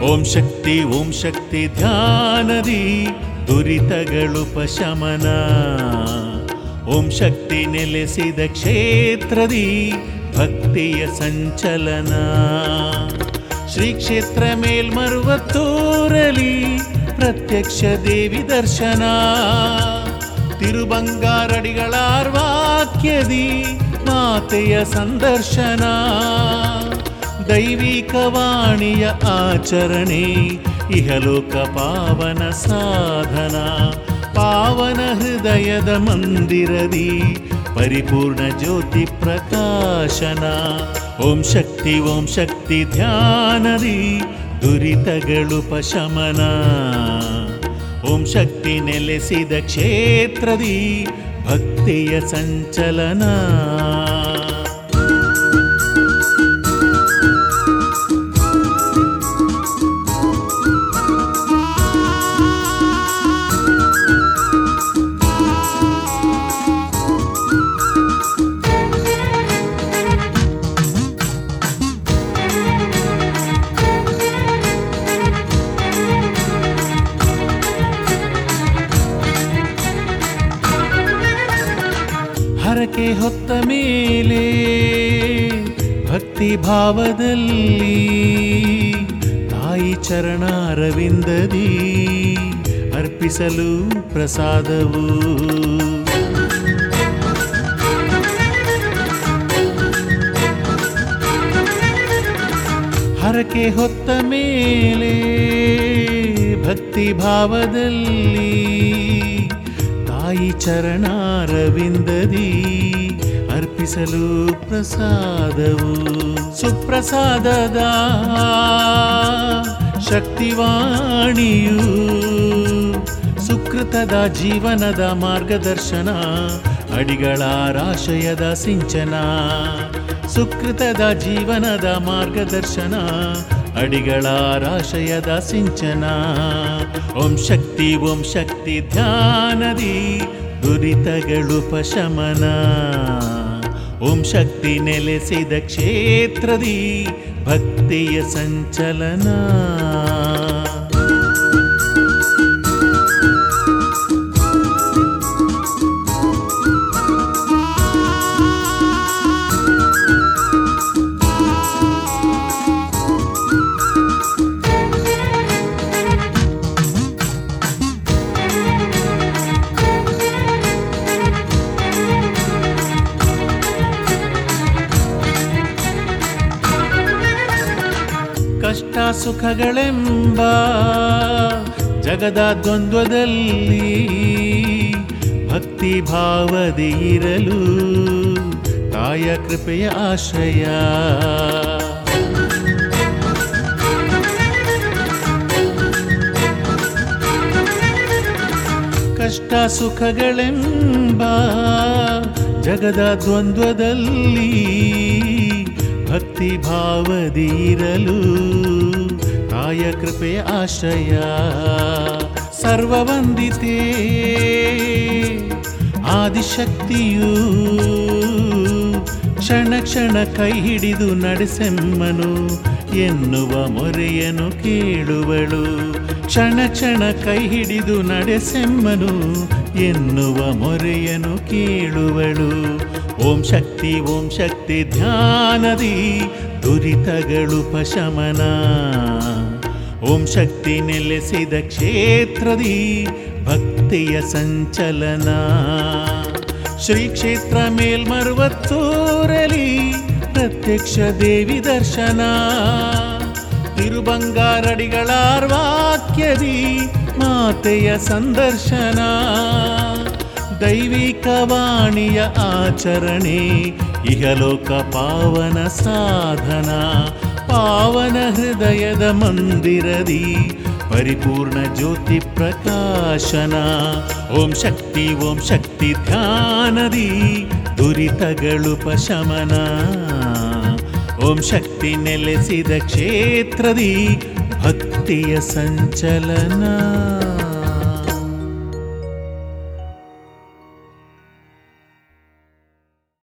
ಓಂ ಶಕ್ತಿ ಓಂ ಶಕ್ತಿ ಧ್ಯಾನದಿ ದುರಿತಗಳು ಪಶಮನ ಓಂ ಶಕ್ತಿ ನೆಲೆಸಿದ ಕ್ಷೇತ್ರದಿ ಭಕ್ತಿಯ ಸಂಚಲನ ಶ್ರೀ ಕ್ಷೇತ್ರ ಮೇಲ್ಮರುವತ್ತೂರಲಿ ಪ್ರತ್ಯಕ್ಷ ದೇವಿ ದರ್ಶನ ತಿರುಬಂಗಾರಡಿಗಳಾರ್ವಾಕ್ಯದಿ ಮಾತೆಯ ಸಂದರ್ಶನ ದೈವಿಕ ವಾಣಿಯ ಆಚರಣೆ ಇಹಲೋಕ ಪಾವನ ಸಾಧನ ಪಾವನ ಹೃದಯದ ಮಂದಿರದಿ ಪರಿಪೂರ್ಣ ಜ್ಯೋತಿ ಪ್ರಕಾಶನ ಓಂ ಶಕ್ತಿ ಓಂ ಶಕ್ತಿ ಧ್ಯಾನದಿ ದುರಿತಗಳು ಪಶಮನ ಓಂ ಶಕ್ತಿ ನೆಲೆಸಿದ ಕ್ಷೇತ್ರದಿ ಭಕ್ತಿಯ ಸಂಚಲನ ಹರಕೆ ಹೊತ್ತ ಮೇಲೆ ಭಕ್ತಿ ಭಾವದಲ್ಲಿ ತಾಯಿ ಚರಣಾರವಿಂದದಿ ಅರ್ಪಿಸಲು ಪ್ರಸಾದವು ಹರಕೆ ಹೊತ್ತ ಮೇಲೆ ಭಕ್ತಿ ಭಾವದಲ್ಲಿ ತಾಯಿ ಚರಣಾರವಿಂದದಿ ಅರ್ಪಿಸಲು ಪ್ರಸಾದವು ಸುಪ್ರಸಾದದ ಶಕ್ತಿವಾಣಿಯು ಸುಕೃತದ ಜೀವನದ ಮಾರ್ಗದರ್ಶನ ಅಡಿಗಳಾರಾಶಯದ ಸಿಂಚನ ಸುಕೃತದ ಜೀವನದ ಮಾರ್ಗದರ್ಶನ ಅಡಿಗಳಾರಾಶಯದ ಸಿಂಚನ ಓಂ ಶಕ್ತಿ ಓಂ ಶಕ್ತಿ ಧ್ಯಾನದಿ ದುರಿತಗಳು ಪಶಮನ ಓಂ ಶಕ್ತಿ ನೆಲೆಸಿದ ಕ್ಷೇತ್ರದಿ ಭಕ್ತಿಯ ಸಂಚಲನ ಕಷ್ಟ ಸುಖಗಳೆಂಬ ಜಗದ ದ್ವಂದ್ವದಲ್ಲಿ ಭಕ್ತಿ ಭಾವದಿ ಇರಲು ತಾಯ ಕೃಪೆಯ ಆಶ್ರಯ ಕಷ್ಟ ಸುಖಗಳೆಂಬ ಜಗದ ದ್ವಂದ್ವದಲ್ಲಿ ಭಕ್ತಿ ಭಾವದಿರಲು ತಾಯ ಕೃಪೆಯ ಆಶ್ರಯ ಸರ್ವವಂದಿತೆ ಆದಿಶಕ್ತಿಯು ಕ್ಷಣ ಕ್ಷಣ ಕೈ ಹಿಡಿದು ನಡೆಸೆಮ್ಮನು ಎನ್ನುವ ಮೊರೆಯನು ಕೇಳುವಳು ಕ್ಷಣ ಕ್ಷಣ ಕೈ ಹಿಡಿದು ನಡೆಸೆಮ್ಮನು ಎನ್ನುವ ಮೊರೆಯನು ಕೇಳುವಳು ಓಂ ಶಕ್ತಿ ಓಂ ಶಕ್ತಿ ಧ್ಯಾನದಿ ದುರಿತಗಳು ಪಶಮನ ಓಂ ಶಕ್ತಿ ನೆಲೆಸಿದ ಕ್ಷೇತ್ರದಿ ಭಕ್ತಿಯ ಸಂಚಲನ ಶ್ರೀ ಕ್ಷೇತ್ರ ಮೇಲ್ಮರುವತ್ತೂರಲಿ ಪ್ರತ್ಯಕ್ಷ ದೇವಿ ದರ್ಶನ ತಿರುಬಂಗಾರಡಿಗಳಾರ್ವಾಕ್ಯದಿ ಮಾತೆಯ ಸಂದರ್ಶನ ದೈವಿಕ ವಾಣಿಯ ಆಚರಣೆ ಇಹಲೋಕ ಪಾವನ ಸಾಧನ ಪಾವನ ಹೃದಯದ ಮಂದಿರದಿ ಪರಿಪೂರ್ಣ ಜ್ಯೋತಿ ಪ್ರಕಾಶನ ಓಂ ಶಕ್ತಿ ಓಂ ಶಕ್ತಿ ಧ್ಯಾನದಿ ದುರಿತಗಳು ಪಶಮನ ಓಂ ಶಕ್ತಿ ನೆಲೆಸಿದ ಕ್ಷೇತ್ರದಿ ಭಕ್ತಿಯ ಸಂಚಲನ